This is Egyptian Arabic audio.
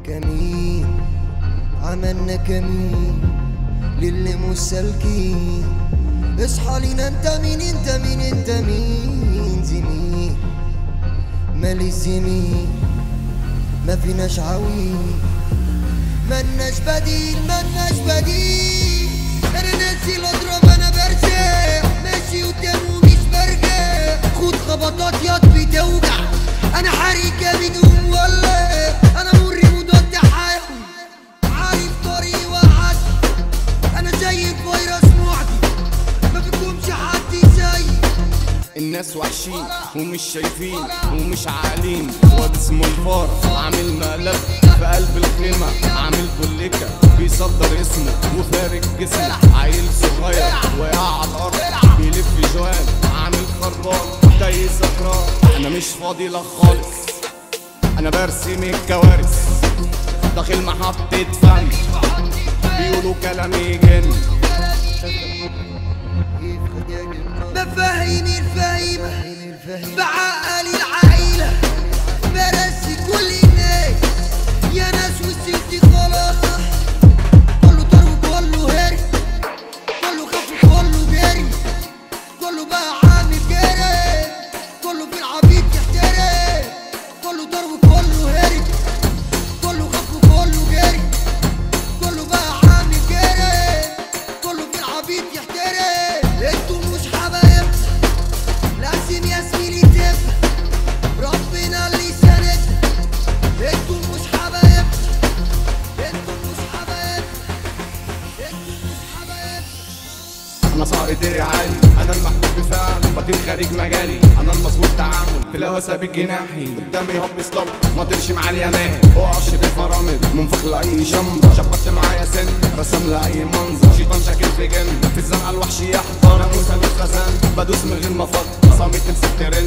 كمين عملنا كمين للي مش سالكين اصحى لينا انت مين انت مين انت مين زميل مالي الزميل ما فيناش عويل ملناش بديل ملناش بديل انا ناسي الاضرب انا برجع ماشي قدام ومش برجع خد خبطات ياض بتوجع انا حريق جامد ومولع انا مري مضاد حيوي عارف طريقي وعد انا زي الفيروس معدي ما فيكمش حد زيي الناس وحشين ومش شايفين ومش عاقلين واد اسمه الفار عامل مقلب في قلب الخيمة عامل بوليكا بيصدر اسمه وفارق جسمه عيل صغير واقع على الارض بيلف جوان عامل خربان زي سكران انا مش فاضي لك خالص انا برسم الكوارث داخل محطة فن بيقولوا كلامي يجن مفاهيم الفاهمة بعقل العائلة برسي كل الناس يا ناس وسيلتي خلاص كله ضرب كله هري كله خف كله جري كله بقى عامل جري كله في العبيد يحترم كله ضرب كله هري كله خف كله جري كله بقى عامل جري كله في العبيد يحترم انتوا مش حبايب لازم يا زميلي تبقى ربنا اللي سند انتوا مش حبايب انتوا مش حبايب انتوا مش حبايب انا صاحب دري عالي انا المحبوب بفعل بطير خارج مجالي انا المظبوط تعامل في الهوسه بالجناحي قدامي هوب ستوب ما ترشي معايا مان اقعش بالفرامل منفخ لاي شمبة شبكت معايا سن رسم لاي منظر شيطان شاكل في جن في الزنقه الوحش يحضر انا موسى بالخزان بدوس من غير ما افكر صامت تمسك ترند